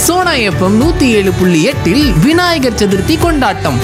Sona FM நூத்தி ஏழு புள்ளி எட்டில் விநாயகர் சதுர்த்தி கொண்டாட்டம்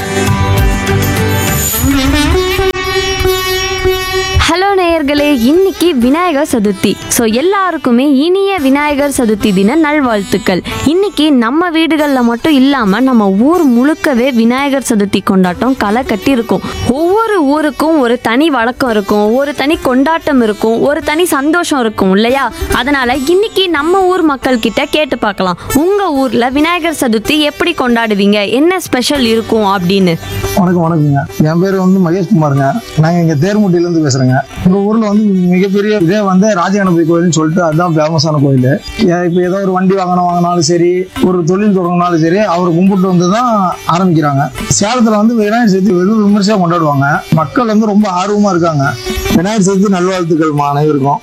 ஹலோ நேயர்களே இன்னைக்கு விநாயகர் சதுர்த்தி ஸோ எல்லாருக்குமே இனிய விநாயகர் சதுர்த்தி தின நல்வாழ்த்துக்கள் இன்னைக்கு நம்ம வீடுகளில் மட்டும் இல்லாமல் நம்ம ஊர் முழுக்கவே விநாயகர் சதுர்த்தி கொண்டாட்டம் களை கட்டி இருக்கும் ஒவ்வொரு ஊருக்கும் ஒரு தனி வழக்கம் இருக்கும் ஒரு தனி கொண்டாட்டம் இருக்கும் ஒரு தனி சந்தோஷம் இருக்கும் இல்லையா அதனால இன்னைக்கு நம்ம ஊர் மக்கள் கிட்ட கேட்டு பார்க்கலாம் உங்க ஊர்ல விநாயகர் சதுர்த்தி எப்படி கொண்டாடுவீங்க என்ன ஸ்பெஷல் இருக்கும் அப்படின்னு வணக்கம் வணக்கங்க என் பேர் வந்து மகேஷ் குமாருங்க நாங்கள் இங்கே தேர்முட்டியிலேருந்து பேசுகிறேங்க எங்கள் ஊரில் வந்து மிகப்பெரிய இதே வந்து ராஜகணபதி கோயில்னு சொல்லிட்டு அதுதான் ஃபேமஸான கோயில் இப்போ ஏதோ ஒரு வண்டி வாங்கணும் வாங்கினாலும் சரி ஒரு தொழில் தொடங்கினாலும் சரி அவரை கும்பிட்டு வந்து தான் ஆரம்பிக்கிறாங்க சேலத்தில் வந்து விநாயகர் சதுர்த்தி வெகு விமர்சையாக கொண்டாடுவாங்க மக்கள் வந்து ரொம்ப ஆர்வமாக இருக்காங்க விநாயகர் சதுர்த்தி நல்வாழ்த்துக்கள் அனைவருக்கும்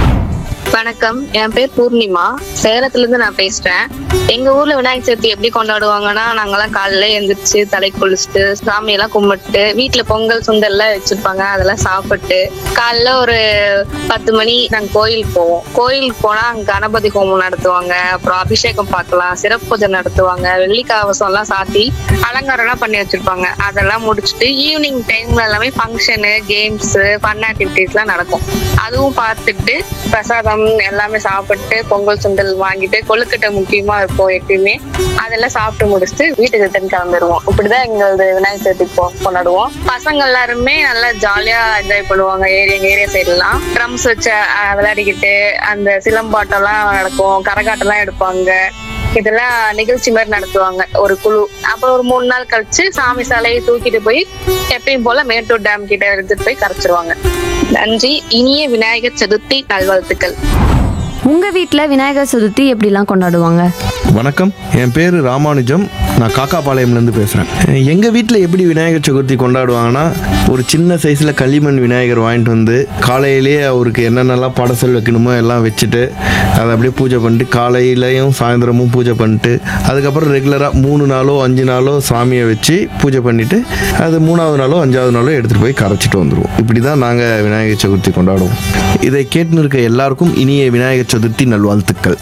வணக்கம் என் பேர் பூர்ணிமா சேலத்துல இருந்து நான் பேசுறேன் எங்க ஊர்ல விநாயகர் சதுர்த்தி எப்படி கொண்டாடுவாங்கன்னா நாங்கெல்லாம் காலையில எழுந்திரிச்சு தலை குளிச்சுட்டு சாமி எல்லாம் கும்பிட்டு வீட்டுல பொங்கல் சுண்டல் எல்லாம் வச்சிருப்பாங்க அதெல்லாம் சாப்பிட்டு காலைல ஒரு பத்து மணி நாங்க கோயிலுக்கு போவோம் கோயிலுக்கு போனா அங்க கணபதி ஹோமம் நடத்துவாங்க அப்புறம் அபிஷேகம் பார்க்கலாம் சிறப்பு பூஜை நடத்துவாங்க வெள்ளி கவசம் எல்லாம் சாத்தி அலங்காரம் எல்லாம் பண்ணி வச்சிருப்பாங்க அதெல்லாம் முடிச்சுட்டு ஈவினிங் டைம்ல எல்லாமே ஃபங்க்ஷனு கேம்ஸ் ஃபன் ஆக்டிவிட்டிஸ் எல்லாம் நடக்கும் அதுவும் பார்த்துட்டு பிரசாதம் எல்லாமே சாப்பிட்டு பொங்கல் சுண்டல் வாங்கிட்டு கொழுக்கட்டை முக்கியமா இருக்கும் எப்பயுமே அதெல்லாம் சாப்பிட்டு முடிச்சுட்டு வீட்டுக்கு ரிட்டர்ன் கிளம்பிடுவோம் இப்படிதான் எங்களது விநாயகர் சதுர்த்தி கொ- கொண்டாடுவோம் பசங்க எல்லாருமே நல்லா ஜாலியா என்ஜாய் பண்ணுவாங்க ஏரியா எங்க ஏரியா சைடுலாம் ட்ரம்ஸ் வச்சு அஹ், விளையாடிக்கிட்டு அந்த சிலம்பாட்டம் எல்லாம் நடக்கும் கரகாட்டம் எல்லாம் எடுப்பாங்க இதெல்லாம் நிகழ்ச்சி மாதிரி நடத்துவாங்க ஒரு குழு அப்புறம் ஒரு மூணு நாள் கழிச்சு சாமி சாலையை தூக்கிட்டு போய் எப்பயும் போல மேட்டூர் டேம் கிட்ட எடுத்துட்டு போய் கரைச்சிருவாங்க நன்றி இனிய விநாயகர் சதுர்த்தி நல்வாழ்த்துக்கள் உங்க வீட்டில் விநாயகர் சதுர்த்தி எப்படிலாம் கொண்டாடுவாங்க வணக்கம் என் பேர் ராமானுஜம் நான் காக்காபாளையம்லேருந்து பேசுகிறேன் எங்கள் வீட்டில் எப்படி விநாயகர் சதுர்த்தி கொண்டாடுவாங்கன்னா ஒரு சின்ன சைஸில் களிமண் விநாயகர் வாங்கிட்டு வந்து காலையிலேயே அவருக்கு என்னென்னலாம் படசல் வைக்கணுமோ எல்லாம் வச்சுட்டு அதை அப்படியே பூஜை பண்ணிட்டு காலையிலையும் சாயந்தரமும் பூஜை பண்ணிட்டு அதுக்கப்புறம் ரெகுலராக மூணு நாளோ அஞ்சு நாளோ சாமியை வச்சு பூஜை பண்ணிவிட்டு அது மூணாவது நாளோ அஞ்சாவது நாளோ எடுத்துகிட்டு போய் கரைச்சிட்டு வந்துடுவோம் இப்படி தான் நாங்கள் விநாயகர் சதுர்த்தி கொண்டாடுவோம் இதை கேட்டுன்னு இருக்க எல்லாருக்கும் இனிய விநாயகர் சதுர்த்தி நல்வாழ்த்துக்கள்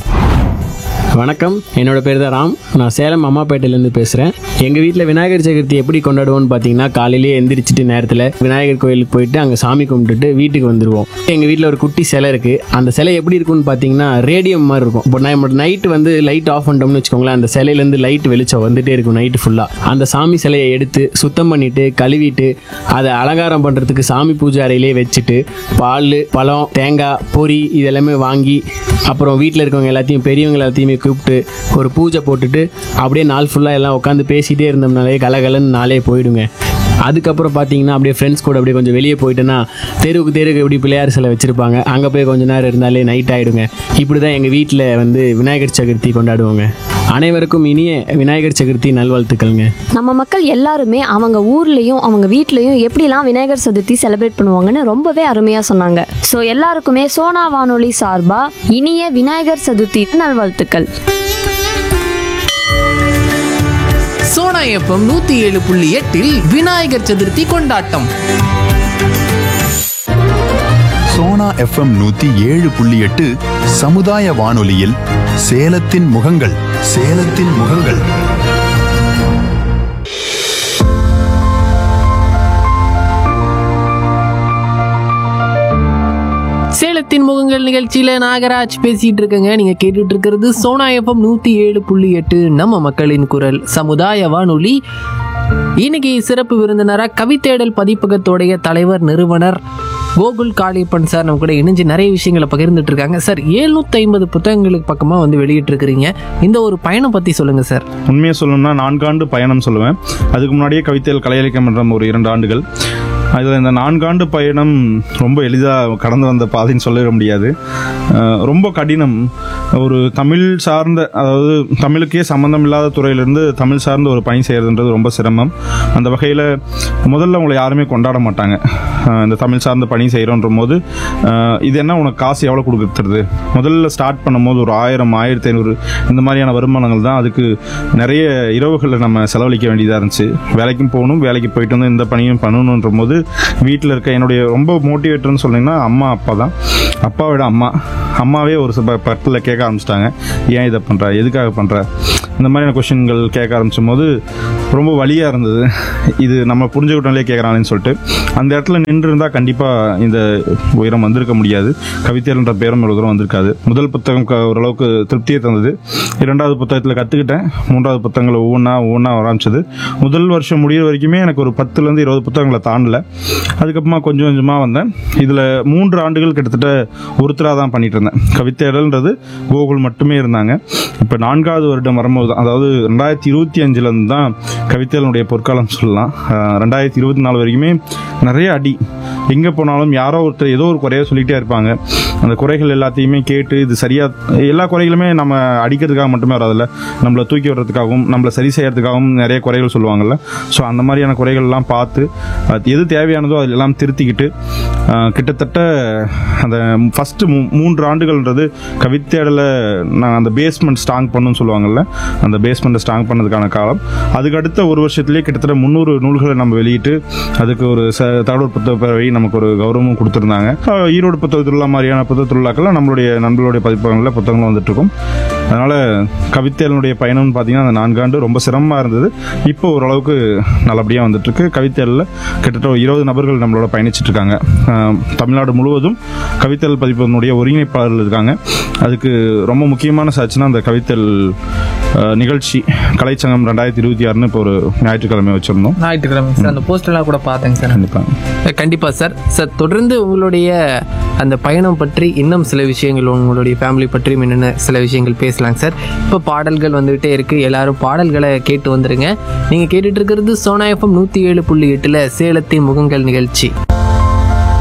வணக்கம் என்னோட பேர் தான் ராம் நான் சேலம் அம்மாப்பேட்டையிலேருந்து பேசுகிறேன் எங்கள் வீட்டில் விநாயகர் சதுர்த்தி எப்படி கொண்டாடுவோம்னு பார்த்தீங்கன்னா காலையிலேயே எந்திரிச்சிட்டு நேரத்தில் விநாயகர் கோயிலுக்கு போயிட்டு அங்கே சாமி கும்பிட்டுட்டு வீட்டுக்கு வந்துடுவோம் எங்கள் வீட்டில் ஒரு குட்டி சிலை இருக்குது அந்த சிலை எப்படி இருக்கும்னு பார்த்தீங்கன்னா ரேடியம் மாதிரி இருக்கும் இப்போ நம்ம நைட்டு வந்து லைட் ஆஃப் பண்ணிட்டோம்னு வச்சுக்கோங்களேன் அந்த சிலையிலேருந்து லைட் வெளிச்சம் வந்துட்டே இருக்கும் நைட்டு ஃபுல்லாக அந்த சாமி சிலையை எடுத்து சுத்தம் பண்ணிட்டு கழுவிட்டு அதை அலங்காரம் பண்ணுறதுக்கு சாமி பூஜை அறையிலே வச்சுட்டு பால் பழம் தேங்காய் பொரி இதெல்லாமே வாங்கி அப்புறம் வீட்டில் இருக்கவங்க எல்லாத்தையும் பெரியவங்க எல்லாத்தையுமே கூப்பிட்டு ஒரு பூஜை போட்டுட்டு அப்படியே நாள் ஃபுல்லாக எல்லாம் உட்காந்து பேசிகிட்டே இருந்தோம்னாலே கலகலன்னு நாளே போயிடுங்க அதுக்கப்புறம் பார்த்தீங்கன்னா அப்படியே ஃப்ரெண்ட்ஸ் கூட அப்படியே கொஞ்சம் வெளியே போயிட்டேன்னா தெருவுக்கு தெருவுக்கு எப்படி பிள்ளையார் சிலை வச்சுருப்பாங்க அங்கே போய் கொஞ்ச நேரம் இருந்தாலே நைட் ஆகிடுங்க இப்படி தான் எங்கள் வீட்டில் வந்து விநாயகர் சதுர்த்தி கொண்டாடுவோங்க அனைவருக்கும் இனிய விநாயகர் சதுர்த்தி நல்வாழ்த்துக்கள்ங்க நம்ம மக்கள் எல்லாருமே அவங்க ஊர்லயும் அவங்க வீட்லயும் எப்படிலாம் விநாயகர் சதுர்த்தி செலிப்ரேட் பண்ணுவாங்கன்னு ரொம்பவே அருமையா சொன்னாங்க ஸோ எல்லாருக்குமே சோனா வானொலி சார்பா இனிய விநாயகர் சதுர்த்தி நல்வாழ்த்துக்கள் சோனா எஃப்எம் நூத்தி ஏழு புள்ளி எட்டில் விநாயகர் சதுர்த்தி கொண்டாட்டம் சோனா எஃப்எம் நூத்தி ஏழு புள்ளி எட்டு சமுதாய வானொலியில் சேலத்தின் முகங்கள் சேலத்தின் முகங்கள் சேலத்தின் முகங்கள் நிகழ்ச்சியில நாகராஜ் பேசிட்டு இருக்கங்க நீங்க கேட்டுட்டு இருக்கிறது சோனா எஃப்எம் நூத்தி ஏழு புள்ளி எட்டு நம்ம மக்களின் குரல் சமுதாய வானொலி இன்னைக்கு சிறப்பு விருந்தினராக கவித்தேடல் பதிப்பகத்தோடைய தலைவர் நிறுவனர் கோகுல் காளியப்பன் சார் நம்ம கூட இணைஞ்சு நிறைய விஷயங்களை பகிர்ந்துட்டு இருக்காங்க சார் எழுநூத்தி ஐம்பது புத்தகங்களுக்கு பக்கமா வந்து வெளியிட்டு இருக்கிறீங்க இந்த ஒரு பயணம் பத்தி சொல்லுங்க சார் உண்மையை சொல்லணும்னா நான்காண்டு பயணம் சொல்லுவேன் அதுக்கு முன்னாடியே கவிதைகள் கலை இலக்கியம் மன்றம் ஒரு இரண்டு ஆண்டுகள் அதில் இந்த நான்காண்டு பயணம் ரொம்ப எளிதாக கடந்து வந்த பாதைன்னு சொல்லிட முடியாது அஹ் ரொம்ப கடினம் ஒரு தமிழ் சார்ந்த அதாவது தமிழுக்கே சம்மந்தம் இல்லாத துறையிலிருந்து தமிழ் சார்ந்த ஒரு பணி செய்கிறதுன்றது ரொம்ப சிரமம் அந்த வகையில் முதல்ல உங்களை யாருமே கொண்டாட மாட்டாங்க அஹ் இந்த தமிழ் சார்ந்த பணி செய்கிறோன்ற போது அஹ் இது என்ன உனக்கு காசு எவ்வளோ கொடுக்குறது முதல்ல ஸ்டார்ட் பண்ணும்போது ஒரு ஆயிரம் ஆயிரத்தி ஐநூறு இந்த மாதிரியான வருமானங்கள் தான் அதுக்கு நிறைய இரவுகளில் நம்ம செலவழிக்க வேண்டியதாக இருந்துச்சு வேலைக்கும் போகணும் வேலைக்கு போயிட்டு வந்து இந்த பணியும் பண்ணணுன்ற போது வீட்டில் இருக்க என்னுடைய ரொம்ப மோட்டிவேட்டர்னு சொன்னீங்கன்னா அம்மா அப்பா தான் அப்பாவோட அம்மா அம்மாவே ஒரு சில பட்டில் கேட்க ஆரம்பிச்சிட்டாங்க ஏன் இதை பண்ணுற எதுக்காக பண்ணுற இந்த மாதிரியான கொஷின்கள் கேட்க ஆரம்பிச்சும் போது ரொம்ப வலியாக இருந்தது இது நம்ம புரிஞ்சுக்கிட்டோம்லே கேட்குறாங்கன்னு சொல்லிட்டு அந்த இடத்துல நின்று இருந்தால் கண்டிப்பாக இந்த உயரம் வந்திருக்க முடியாது கவிதைன்ற பேரும் இவ்வளோ தூரம் வந்திருக்காது முதல் புத்தகம் க- ஓரளவுக்கு திருப்தியை தந்தது இரண்டாவது புத்தகத்தில் கற்றுக்கிட்டேன் மூன்றாவது புத்தகங்களை ஒவ்வொன்றா ஒவ்வொன்றா ஆரம்பிச்சது முதல் வருஷம் முடியிற வரைக்குமே எனக்கு ஒரு பத்துலேருந்து இருபது புத்தகங்களை தாண்டல அதுக்கப்புறமா கொஞ்சம் கொஞ்சமாக வந்தேன் இதில் மூன்று ஆண்டுகள் கிட்டத்தட்ட ஒருத்தராக தான் பண்ணிட்டு இருந்தேன் கவிதைடல்ன்றது கோகுல் மட்டுமே இருந்தாங்க இப்போ நான்காவது வருடம் வரும்போது தான் அதாவது ரெண்டாயிரத்தி இருபத்தி அஞ்சுலேருந்து தான் கவிதைகளுடைய பொற்காலம் சொல்லலாம் அஹ் ரெண்டாயிரத்தி இருபத்தி நாலு வரைக்குமே நிறைய அடி எங்கே போனாலும் யாரோ ஒருத்தர் ஏதோ ஒரு குறைய சொல்லிகிட்டே இருப்பாங்க அந்த குறைகள் எல்லாத்தையுமே கேட்டு இது சரியாக எல்லா குறைகளுமே நம்ம அடிக்கிறதுக்காக மட்டுமே வராதுல்ல நம்மளை தூக்கி விடுறதுக்காகவும் நம்மளை சரி செய்யறதுக்காகவும் நிறைய குறைகள் சொல்லுவாங்கல்ல ஸோ அந்த மாதிரியான குறைகள்லாம் பார்த்து அது எது தேவையானதோ அதெல்லாம் திருத்திக்கிட்டு அஹ், கிட்டத்தட்ட அந்த ஃபஸ்ட்டு மூன்று ஆண்டுகள்ன்றது கவிதையில நான் அந்த பேஸ்மெண்ட் ஸ்ட்ராங் பண்ணுன்னு சொல்லுவாங்கல்ல அந்த பேஸ்மெண்ட்டை ஸ்ட்ராங் பண்ணதுக்கான காலம் அதுக்கு அடுத்த ஒரு வருஷத்துலேயே கிட்டத்தட்ட முந்நூறு நூல்களை நம்ம வெளியிட்டு அதுக்கு ஒரு ச தகவல் புத்தக பேரவை நமக்கு ஒரு கௌரவமும் கொடுத்துருந்தாங்க அஹ், ஈரோடு புத்தக திருவிழா மாதிரியான புத்தக திருவிழாக்கள்லாம் நம்மளுடைய நண்பர்களுடைய பதிப்பகங்களில் புத்தகங்களும் வந்துட்டு இருக்கும் அதனால் கவிதைகளுடைய பயணம்னு பார்த்தீங்கன்னா அந்த நான்காண்டு ரொம்ப சிரமமாக இருந்தது இப்போ ஓரளவுக்கு நல்லபடியாக வந்துட்டுருக்கு கவிதைகளில் கிட்டத்தட்ட ஒரு இருபது நபர்கள் நம்மளோட பயணிச்சுட்டு இருக்காங்க அஹ், தமிழ்நாடு முழுவதும் கவிதைகள் பதிப்பகனுடைய ஒருங்கிணைப்பாளர்கள் இருக்காங்க அதுக்கு ரொம்ப முக்கியமான சாட்சினா அந்த கவிதைகள் அஹ், நிகழ்ச்சி கலைச்சங்கம் ரெண்டாயிரத்தி இருபத்தி ஆறுன்னு இப்போ ஒரு ஞாயிற்றுக்கிழமை வச்சிருந்தோம் ஞாயிற்றுக்கிழமை சார் அந்த போஸ்டர்லாம் கூட பார்த்தேங்க சார் கண்டிப்பாக கண்டிப்பா சார் சார் தொடர்ந்து உங்களுடைய அந்த பயணம் பற்றி இன்னும் சில விஷயங்கள் உங்களுடைய ஃபேமிலி பற்றியும் என்னென்ன சில விஷயங்கள் பேசலாங்க சார் இப்போ பாடல்கள் வந்துகிட்டே இருக்கு எல்லாரும் பாடல்களை கேட்டு வந்துருங்க நீங்க கேட்டுட்டு இருக்கிறது சோனா எஃப்எம் நூத்தி ஏழு புள்ளி எட்டுல சேலத்தின் முகங்கள் நிகழ்ச்சி